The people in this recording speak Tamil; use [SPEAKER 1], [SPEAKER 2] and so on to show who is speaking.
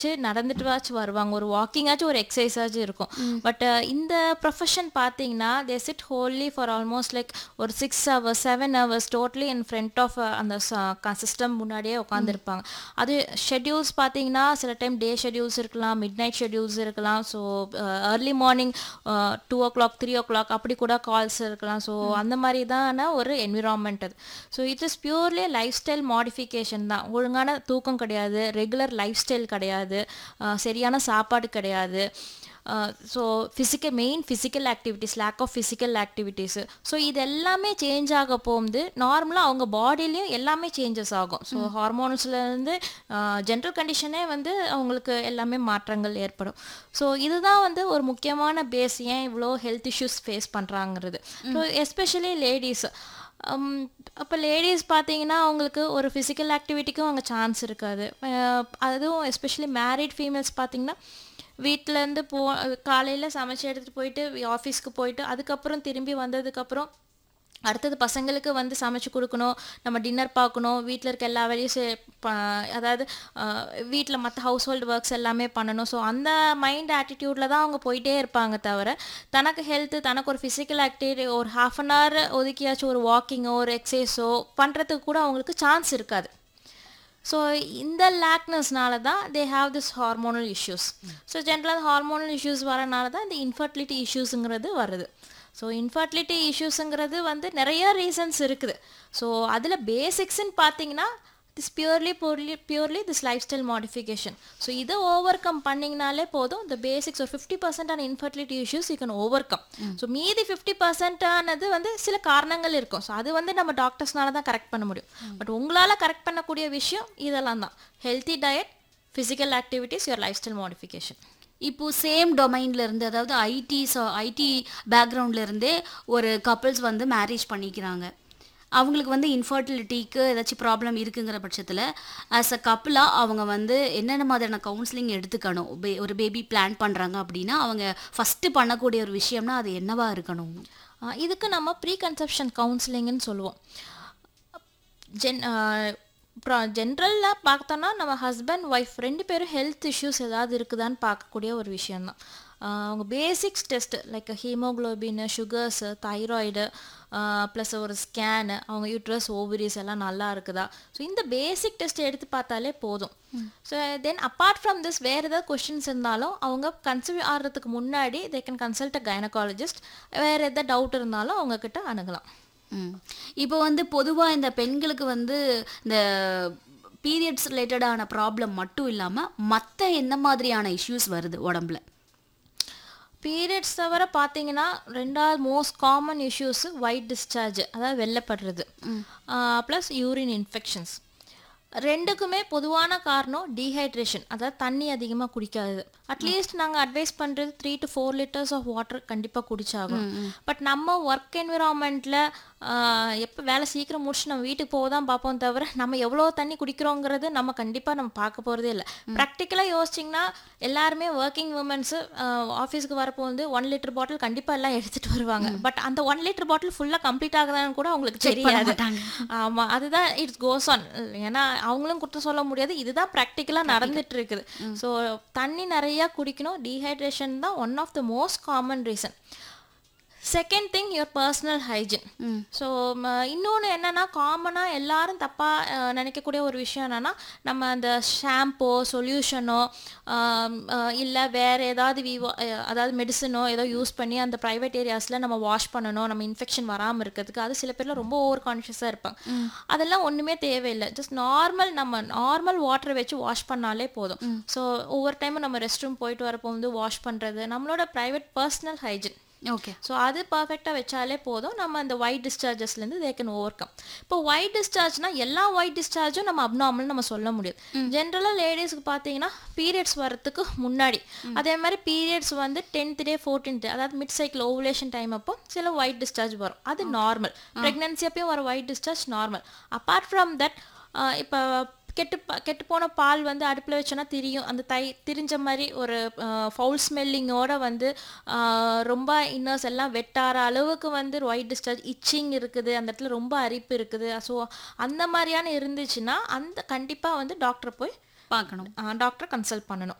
[SPEAKER 1] நடந்துட்டுவாச்சும் வருவாங்க ஒரு வாக்கிங்காச்சும் ஒரு எக்ஸசைஸாச்சும் இருக்கும் பட் இந்த ப்ரொஃபஷன் பார்த்தீங்கன்னா they sit wholly for almost like ஒரு six hours seven hours totally in front of அந்த சிஸ்டம் முன்னாடியே உட்காந்துருப்பாங்க அது ஷெட்யூல்ஸ் பார்த்தீங்கன்னா சில டைம் டே ஷெட்யூல்ஸ் இருக்கலாம் மிட் நைட் ஷெட்யூல்ஸ் இருக்கலாம் so early morning two o'clock three o'clock அப்படி கூட கால்ஸ் இருக்கலாம் ஸோ அந்த மாதிரி தான ஒரு என்விரான்மெண்ட் அது so it is purely lifestyle modification தான் ஒழுங்கான தூக்கம் கிடையாது ரெகுலர் லைஃப் ஸ்டைல் கிடையாது அஹ் சரியான சாப்பாடு கிடையாது so physical main physical activities lack of physical activities so இது எல்லாமே சேஞ்ச் ஆக போகுது நார்மலாக அவங்க பாடியிலையும் எல்லாமே சேஞ்சஸ் ஆகும் ஸோ ஹார்மோன்ஸ்லேருந்து ஜென்ரல் கண்டிஷனே வந்து அவங்களுக்கு எல்லாமே மாற்றங்கள் ஏற்படும் ஸோ இதுதான் வந்து ஒரு முக்கியமான பேஸ் ஏன் இவ்வளோ ஹெல்த் இஷ்யூஸ் ஃபேஸ் பண்ணுறாங்கிறது ஸோ எஸ்பெஷலி லேடிஸ் அப்போ லேடிஸ் பார்த்தீங்கன்னா அவங்களுக்கு ஒரு ஃபிசிக்கல் ஆக்டிவிட்டிக்கும் அங்கே சான்ஸ் இருக்காது அஹ் அதுவும் எஸ்பெஷலி மேரிட் ஃபீமேல்ஸ் பார்த்தீங்கன்னா வீட்டிலேருந்து போ காலையில் சமைச்சு எடுத்துகிட்டு போயிட்டு ஆஃபீஸ்க்கு போயிட்டு அதுக்கப்புறம் திரும்பி வந்ததுக்கப்புறம் அடுத்தது பசங்களுக்கு வந்து சமைச்சு கொடுக்கணும் நம்ம டின்னர் பார்க்கணும் வீட்டில் இருக்க எல்லா வேலையும் செ- ப- அதாவது வீட்டில் மற்ற ஹவுஸ் ஹோல்டு ஒர்க்ஸ் எல்லாமே பண்ணணும் ஸோ அந்த மைண்ட் ஆட்டிடியூடில் தான் அவங்க போயிட்டே இருப்பாங்க தவிர தனக்கு ஹெல்த்து தனக்கு ஒரு ஃபிசிக்கல் ஆக்டிவிட்டி ஒரு ஹாஃப் அன் ஹவர் ஒதுக்கியாச்சும் ஒரு வாக்கிங்கோ ஒரு எக்ஸசைஸோ பண்ணுறதுக்கு கூட அவங்களுக்கு சான்ஸ் இருக்காது ஸோ இந்த லேக்னஸ்னால தான் they have this hormonal issues so ஜென்ரலாக ஹார்மோனல் இஷ்யூஸ் வரனால தான் இந்த இன்ஃபர்டிலிட்டி இஷ்யூஸுங்கிறது வருது ஸோ இன்ஃபர்டிலிட்டி இஷ்யூஸுங்கிறது வந்து நிறைய ரீசன்ஸ் இருக்குது ஸோ அதில் பேசிக்ஸ்ன்னு பார்த்தீங்கன்னா this purely purely purely this lifestyle modification so இதை ஓவர் கம் பண்ணிங்கனாலே போதும் இந்த பேசிக்ஸ் ஒரு ஃபிஃப்டி பர்சன்டான infertility issues you can overcome so மீதி ஃபிஃப்டி பர்சன்டானது வந்து சில காரணங்கள் இருக்கும் ஸோ அது வந்து நம்ம டாக்டர்ஸ்னால தான் கரெக்ட் பண்ண முடியும் பட் உங்களால் கரெக்ட் பண்ணக்கூடிய விஷயம் இதெல்லாம் தான் healthy diet physical activities your lifestyle modification
[SPEAKER 2] இப்போ சேம் டொமைன்ல இருந்து அதாவது ஐடி ஐடி பேக்ரவுண்ட்ல இருந்தே ஒரு கப்பிள்ஸ் வந்து மேரேஜ் பண்ணிக்கிறாங்க அவங்களுக்கு வந்து இன்ஃபர்டிலிட்டிக்கு ஏதாச்சும் ப்ராப்ளம் இருக்குங்கிற பட்சத்தில் ஆஸ் அ கப்பிளாக அவங்க வந்து என்னென்ன மாதிரியான கவுன்சிலிங் எடுத்துக்கணும் பே- ஒரு பேபி பிளான் பண்ணுறாங்க அப்படின்னா அவங்க ஃபஸ்ட்டு பண்ணக்கூடிய ஒரு விஷயம்னா அது என்னவா இருக்கணும்
[SPEAKER 1] ஆஹ் இதுக்கு நம்ம ப்ரீ கன்செப்ஷன் கவுன்சிலிங்னு சொல்லுவோம் ஜென் ஜென்ரலாக பார்த்தோன்னா நம்ம ஹஸ்பண்ட் ஒய்ஃப் ரெண்டு பேரும் ஹெல்த் இஷ்யூஸ் ஏதாவது இருக்குதான்னு பார்க்கக்கூடிய ஒரு விஷயந்தான் ஆஹ் அவங்க basics test like haemoglobin sugars thyroid plus ஒரு ஸ்கேனு அவங்க யூட்ரஸ் ஓவரிஸ் எல்லாம் நல்லா இருக்குதா ஸோ இந்த பேசிக் டெஸ்ட் எடுத்து பார்த்தாலே போதும் so then apart from this வேறு ஏதாவது கொஷின்ஸ் இருந்தாலும் அவங்க கன்சீவ் ஆகிறதுக்கு முன்னாடி they can consult a gynaecologist வேறு எதாவது டவுட் இருந்தாலும் அவங்க கிட்ட அணுகலாம்
[SPEAKER 2] ம். இப்போ வந்து பொதுவாக இந்த பெண்களுக்கு வந்து இந்த பீரியட்ஸ் ரிலேட்டடான ப்ராப்ளம் மட்டும் இல்லாமல் மற்ற என்ன மாதிரியான இஷ்யூஸ் வருது உடம்புல
[SPEAKER 1] பீரியட்ஸ் தவிர பார்த்தீங்கன்னா ரெண்டாவது most common issues white discharge அதாவது வெள்ளப்படுறது ப்ளஸ் யூரின் இன்ஃபெக்ஷன்ஸ் ரெண்டுக்குமே பொதுவான காரணம் டீஹைட்ரேஷன் அதாவது தண்ணி அதிகமாக குடிக்காதது அட்லீஸ்ட் நாங்கள் அட்வைஸ் பண்ணுறது three to four litres of water கண்டிப்பாக குடிச்சாகும் பட் நம்ம ஒர்க் என்விரான்மெண்ட்டில் எப்போ வேலை சீக்கிரம் முடிச்சு நம்ம வீட்டுக்கு போக தான் பார்ப்போம் தவிர நம்ம எவ்வளோ தண்ணி குடிக்கிறோங்கிறது நம்ம கண்டிப்பாக நம்ம பார்க்க போகிறதே இல்லை ப்ராக்டிக்கலாக யோசிச்சிங்கன்னா எல்லாருமே ஒர்க்கிங் உமன்ஸு ஆஃபீஸ்க்கு வரப்போ வந்து ஒன் லிட்டர் பாட்டில் கண்டிப்பாக எல்லாம் எடுத்துகிட்டு வருவாங்க பட் அந்த ஒன் லிட்டர் பாட்டில் ஃபுல்லாக கம்ப்ளீட் ஆகுதான்னு கூட அவங்களுக்கு தெரியாது ஆமாம் அதுதான் இட்ஸ் கோஸ் ஆன் ஏன்னா அவங்களும் குற்றம் சொல்ல முடியாது இதுதான் ப்ராக்டிக்கலாக நடந்துட்டு இருக்குது ஸோ தண்ணி நிறையா குடிக்கணும் டீஹைட்ரேஷன் தான் one of the most common reason second thing your personal hygiene so இன்னொன்று என்னென்னா காமனாக எல்லாரும் தப்பாக நினைக்கக்கூடிய ஒரு விஷயம் என்னென்னா நம்ம அந்த ஷாம்போ சொல்யூஷனோ இல்லை வேறு ஏதாவது விவோ அதாவது மெடிசனோ ஏதோ யூஸ் பண்ணி அந்த ப்ரைவேட் ஏரியாஸில் நம்ம வாஷ் பண்ணணும் நம்ம இன்ஃபெக்ஷன் வராமல் இருக்கிறதுக்கு அது சில பேர்லாம் ரொம்ப ஓவர் கான்ஷியஸாக இருப்பாங்க அதெல்லாம் ஒன்றுமே தேவையில்லை ஜஸ்ட் நார்மல் நம்ம நார்மல் வாட்டரை வச்சு வாஷ் பண்ணாலே போதும் ஸோ ஒவ்வொரு டைமும் நம்ம ரெஸ்ட் ரூம் போயிட்டு வரப்போ வந்து வாஷ் பண்ணுறது நம்மளோட private personal hygiene
[SPEAKER 2] okay
[SPEAKER 1] so அது பர்ஃபெக்டாக வச்சாலே போதும் நம்ம அந்த ஒயிட் டிஸ்சார்ஜஸ்லேருந்து தே கேன் ஓவர் கம் இப்போ ஒயிட் டிஸ்சார்ஜ்னா எல்லா ஒயிட் டிஸ்சார்ஜும் நம்ம அப்நார்மல் நம்ம சொல்ல முடியும் ஜென்ரலாக லேடிஸ்க்கு பார்த்தீங்கன்னா பீரியட்ஸ் வரதுக்கு முன்னாடி அதே மாதிரி பீரியட்ஸ் வந்து டென்த் டே ஃபோர்டீன்த் அதாவது மிட் சைக்கிள் ஓவுலேஷன் டைம் அப்போ சில ஒயிட் டிஸ்சார்ஜ் வரும் அது நார்மல் ப்ரெக்னன்சி அப்பயும் வர white discharge normal apart from that இப்போ கெட்டு ப- கெட்டு போன பால் வந்து அடுப்பில் வச்சோன்னா திரியும் அந்த தை திரிஞ்ச மாதிரி ஒரு ஃபவுல் ஸ்மெல்லிங்கோட வந்து ஆஹ், ரொம்ப இன்னர்ஸ் எல்லாம் வெட்டார அளவுக்கு வந்து ஒயிட் டிஸ்சார்ஜ் இச்சிங் இருக்குது அந்த இடத்துல ரொம்ப அரிப்பு இருக்குது ஸோ அந்த மாதிரியான இருந்துச்சுன்னா அந்த கண்டிப்பாக வந்து டாக்டரை போய்
[SPEAKER 2] பார்க்கணும்
[SPEAKER 1] டாக்டர் கன்சல்ட் பண்ணணும்